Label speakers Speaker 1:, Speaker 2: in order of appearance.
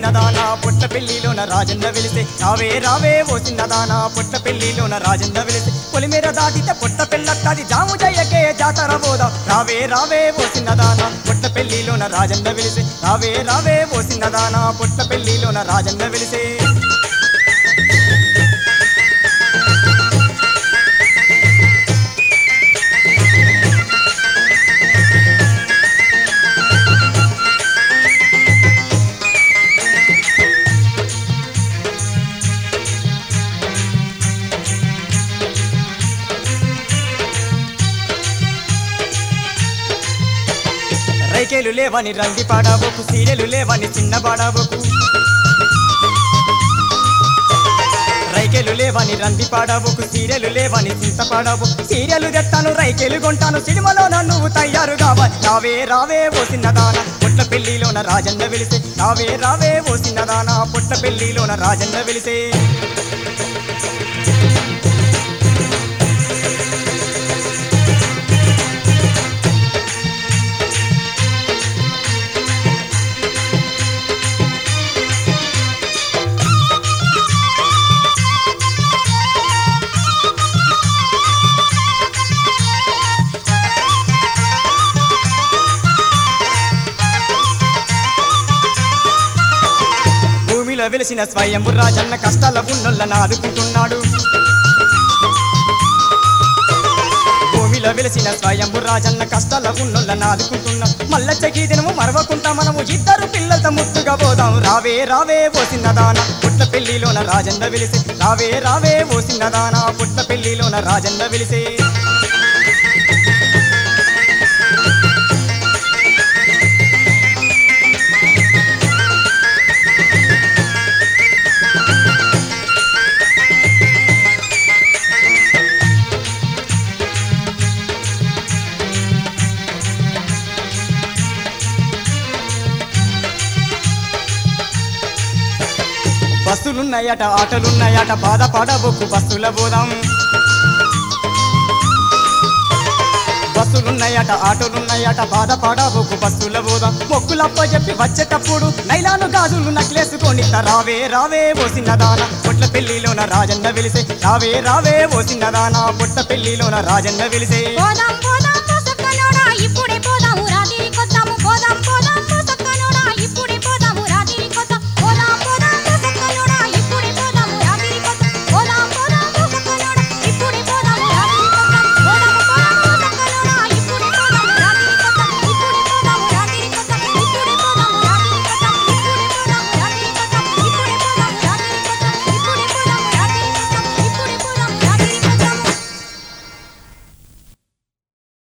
Speaker 1: చిన్నదానా పుట్ట పెళ్లిలోన రాజన్న వెలిసే రావే రావే ఓ చిన్నదానా పుట్ట పెళ్లిలోన రాజన్న వెలిసే పొలిమేర దాటితే పుట్ట పెళ్ళత్తది జాము జయ్యకే జాతర పోదాం రావే రావే ఓ చిన్నదానా పుట్ట పెళ్లిలోన రాజన్న వెలిసే రావే రావే ఓ చిన్నదానా పుట్ట పెళ్లిలోన రాజన్న వెలిసే రైకేలు లేవని రంది పాడబోకు సీరియలు లేవని చిన్న పాడబోకు రైకేలు లేవని రంది పాడబోకు సీరియలు లేవని చింత పాడబోకు సీరియలు తెస్తాను రైకేలు కొంటాను సినిమాలోన నువ్వు తయారు కావాలి రావే రావే ఓ చిన్నదాన పుట్ల పెళ్లిలోన రాజన్న వెలిసే రావే రావే ఓ చిన్నదాన పుట్ల పెళ్లిలోన రాజన్న వెలిసే భూమిలో వెలిసిన స్వయంభు రాజన్న కష్టాల ఉన్నోళ్ళని ఆదుకుంటున్నాడు భూమిలో వెలిసిన స్వయంభు రాజన్న కష్టాల ఉన్నోళ్ళని ఆదుకుంటున్నాం మల్ల చకి దినము మరవకుండా మనము ఇద్దరు పిల్లలతో ముద్దుగా పోదాం రావే రావే ఓ చిన్నదాన పుట్ల పెళ్లిలోన రాజన్న వెలిసే రావే రావే ఓ చిన్నదాన పుట్ల పెళ్లిలోన రాజన్న వెలిసే బస్సులున్నాయట ఆటలున్నాయట బాధపడబోకు బస్సుల పోదాం బస్సులున్నాయట ఆటోలున్నాయట బాధపడబోకు బస్సుల పోదాం మొక్కులప్ప చెప్పి వచ్చేటప్పుడు నైలాను గాజులు నక్లేసుకొని రావే రావే ఓ చిన్నదాన పుట్ల పెళ్లిలోన రాజన్న వెలిసే రావే రావే ఓ చిన్నదాన పుట్ట పెళ్లిలోన రాజన్న వెలిసే
Speaker 2: పోదాం పోదాం